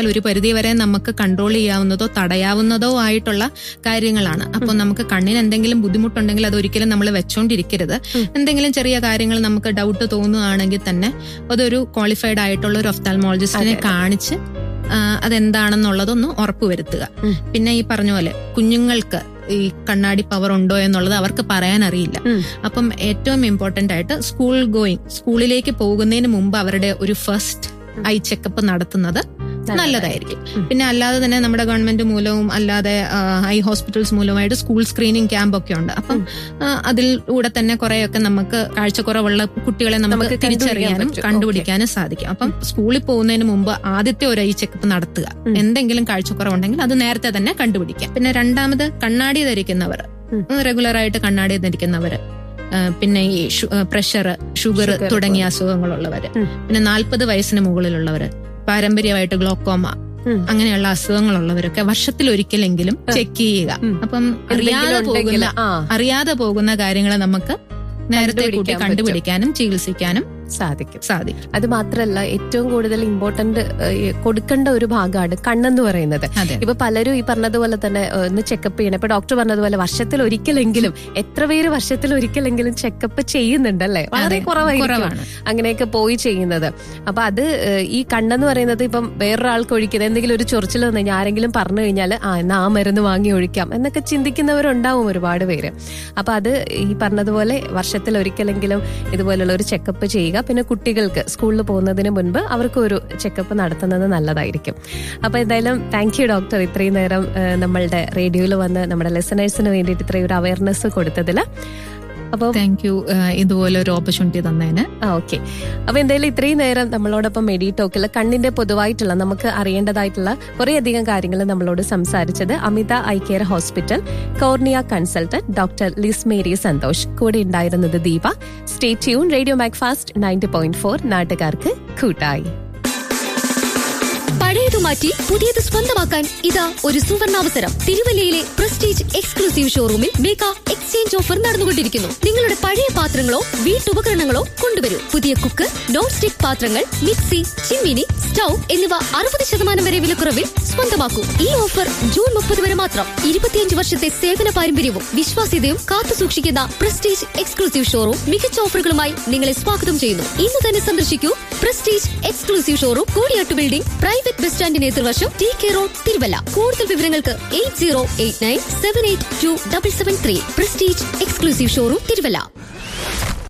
ഒരു പരിധി വരെ നമുക്ക് കൺട്രോൾ ചെയ്യാവുന്നതോ തടയാവുന്നതോ ആയിട്ടുള്ള കാര്യങ്ങളാണ് അപ്പോൾ നമുക്ക് കണ്ണിന് എന്തെങ്കിലും ബുദ്ധിമുട്ടുണ്ടെങ്കിൽ അത് ഒരിക്കലും നമ്മൾ വെച്ചോണ്ടിരിക്കരുത് എന്തെങ്കിലും ചെറിയ കാര്യങ്ങൾ നമുക്ക് ഡൗട്ട് തോന്നുകയാണെങ്കിൽ തന്നെ അതൊരു ക്വാളിഫൈഡ് ആയിട്ടുള്ള ഒരു ഒഫ്താൽമോളജിസ്റ്റിനെ കാണിച്ച് ആ, അതെന്താണെന്നുള്ളതൊന്ന് ഉറപ്പുവരുത്തുക ഉം. പിന്നെ ഈ പറഞ്ഞ പോലെ കുഞ്ഞുങ്ങൾക്ക് ഈ കണ്ണാടി പവർ ഉണ്ടോ എന്നുള്ളത് അവർക്ക് പറയാൻ അറിയില്ല ഉം. അപ്പം ഏറ്റവും ഇമ്പോർട്ടന്റ് ആയിട്ട് സ്കൂൾ ഗോയിങ് സ്കൂളിലേക്ക് പോകുന്നതിന് മുമ്പ് അവരുടെ ഒരു ഫസ്റ്റ് ഐ ചെക്കപ്പ് നടത്തുന്നത് നല്ലതായിരിക്കും ഉം. പിന്നെ അല്ലാതെ തന്നെ നമ്മുടെ ഗവൺമെന്റ് മൂലവും അല്ലാതെ ഐ ഹോസ്പിറ്റൽസ് മൂലമായിട്ട് സ്കൂൾ സ്ക്രീനിങ് ക്യാമ്പ് ഒക്കെ ഉണ്ട് അപ്പം ആ, അതിലൂടെ തന്നെ കുറെയൊക്കെ നമുക്ക് കാഴ്ചക്കുറവുള്ള കുട്ടികളെ നമുക്ക് നമുക്ക് കണ്ടുപിടിക്കാൻ തിരിച്ചറിയാനും പറ്റും. കണ്ടുപിടിക്കാനും സാധിക്കും അപ്പം സ്കൂളിൽ പോകുന്നതിന് മുമ്പ് ആദ്യത്തെ ഒരു ഐ ചെക്കപ്പ് നടത്തുക ഉം. എന്തെങ്കിലും കാഴ്ചക്കുറവുണ്ടെങ്കിൽ അത് നേരത്തെ തന്നെ കണ്ടുപിടിക്കാം പിന്നെ രണ്ടാമത് കണ്ണാടി ധരിക്കുന്നവർ ഉം. റെഗുലർ ആയിട്ട് കണ്ണാടി ധരിക്കുന്നവർ പിന്നെ ഈ പ്രഷർ ഷുഗർ Sugar തുടങ്ങിയ അസുഖങ്ങളുള്ളവര് ഉം. പിന്നെ നാൽപ്പത് വയസ്സിന് മുകളിലുള്ളവര് പാരമ്പര്യമായിട്ട് ഗ്ലോക്കോമ ഉം. അങ്ങനെയുള്ള അസുഖങ്ങളുള്ളവരൊക്കെ വർഷത്തിൽ ഒരിക്കലെങ്കിലും ചെക്ക് ചെയ്യുക ഉം. അപ്പം അറിയാതെ എന്തെങ്കിലും പോകുന്ന ഉണ്ടെങ്കിൽ ആ അറിയാതെ പോകുന്ന കാര്യങ്ങൾ നമുക്ക് നേരത്തെ കൂട്ടി കണ്ടുപിടിക്കാൻ കണ്ടുപിടിക്കാനും ചികിത്സിക്കാനും സാധിക്കും സാധിക്കും അത് മാത്രല്ല ഏറ്റവും കൂടുതൽ ഇമ്പോർട്ടന്റ് കൊടുക്കേണ്ട ഒരു ഭാഗമാണ് കണ്ണെന്ന് പറയുന്നത് അതെ ഇപ്പൊ പലരും ഈ പറഞ്ഞതുപോലെ തന്നെ ഏഹ്, ഒന്ന് ചെക്കപ്പ് ചെയ്യണം ഇപ്പൊ ഡോക്ടർ പറഞ്ഞതുപോലെ വർഷത്തിൽ ഒരിക്കലെങ്കിലും എത്ര പേര് വർഷത്തിൽ ഒരിക്കലെങ്കിലും ചെക്കപ്പ് ചെയ്യുന്നുണ്ടല്ലേ വളരെ അതെ, കുറവായിരിക്കും കുറവാണ് അങ്ങനെയൊക്കെ പോയി ചെയ്യുന്നത് അപ്പൊ അത് ഏഹ്, ഈ കണ്ണെന്ന് പറയുന്നത് ഇപ്പം വേറൊരാൾക്ക് ഒഴിക്കുന്നത് എന്തെങ്കിലും ഒരു ചൊറിച്ചിൽ വന്നു കഴിഞ്ഞാൽ ആരെങ്കിലും പറഞ്ഞു കഴിഞ്ഞാൽ ആ എന്നാ ആ മരുന്ന് വാങ്ങി ഒഴിക്കാം എന്നൊക്കെ ചിന്തിക്കുന്നവരുണ്ടാവും ഒരുപാട് പേര് അപ്പൊ അത് ഈ പറഞ്ഞതുപോലെ വർഷത്തിൽ ഒരിക്കലെങ്കിലും ഇതുപോലുള്ള ഒരു ചെക്കപ്പ് ചെയ്യുക പിന്നെ കുട്ടികൾക്ക് സ്കൂളിൽ പോകുന്നതിന് മുൻപ് അവർക്ക് ഒരു ചെക്കപ്പ് നടത്തുന്നത് നല്ലതായിരിക്കും അപ്പൊ എന്തായാലും താങ്ക് യു ഡോക്ടർ ഇത്രയും നേരം ഏഹ്, നമ്മളുടെ റേഡിയോയിൽ വന്ന് നമ്മുടെ ലിസണേഴ്സിന് വേണ്ടിയിട്ട് ഇത്രയും ഒരു അവയർനെസ് കൊടുത്തതിൽ അപ്പോൾ താങ്ക് യു ഇതുപോലെ ഒരു ഓപ്പർച്യൂണിറ്റി തന്നതിന് ആ ഓക്കെ അപ്പൊ എന്തായാലും ഇത്രയും നേരം നമ്മളോടൊപ്പം മെഡി ടോക്കിൽ കണ്ണിന്റെ പൊതുവായിട്ടുള്ള നമുക്ക് അറിയേണ്ടതായിട്ടുള്ള കുറേയധികം കാര്യങ്ങൾ നമ്മളോട് സംസാരിച്ചത് Amitha eye care hospital cornea consultant doctor Liz Mary Santhosh കൂടെ ഉണ്ടായിരുന്നത് Deepa stay tune radio Macfast ninety point four നാട്ടുകാർക്ക് കൂട്ടായി പഴയത് മാറ്റി പുതിയത് സ്വന്തമാക്കാൻ ഇതാ ഒരു സുവർണാവസരം തിരുവല്ലയിലെ പ്രസ്റ്റീജ് എക്സ്ക്ലൂസീവ് ഷോറൂമിൽ മേക്ക എക്സ്ചേഞ്ച് ഓഫർ നടന്നുകൊണ്ടിരിക്കുന്നു നിങ്ങളുടെ പഴയ പാത്രങ്ങളോ വീട്ടുപകരണങ്ങളോ കൊണ്ടുവരൂ പുതിയ കുക്ക് നോൺ സ്റ്റിക് പാത്രങ്ങൾ മിക്സി ചിമ്മിനി സ്റ്റൗ എന്നിവ അറുപത് ശതമാനം വരെ വിലക്കുറവിൽ സ്വന്തമാക്കൂ ഈ ഓഫർ ജൂൺ മുപ്പത് വരെ മാത്രം ഇരുപത്തിയഞ്ച് വർഷത്തെ സേവന പാരമ്പര്യവും വിശ്വാസ്യതയും കാത്തു സൂക്ഷിക്കുന്ന പ്രസ്റ്റീജ് എക്സ്ക്ലൂസീവ് ഷോറൂം മികച്ച ഓഫറുകളുമായി നിങ്ങളെ സ്വാഗതം ചെയ്യുന്നു ഇന്ന് തന്നെ സന്ദർശിക്കൂ prestige exclusive showroom Koodiyattu building private bus സ്റ്റാൻഡിന് എതിർവശം ടി കെ റോഡ് തിരുവല്ല കൂടുതൽ വിവരങ്ങൾക്ക് eight zero eight nine seven eight two double seven three prestige exclusive showroom Thiruvalla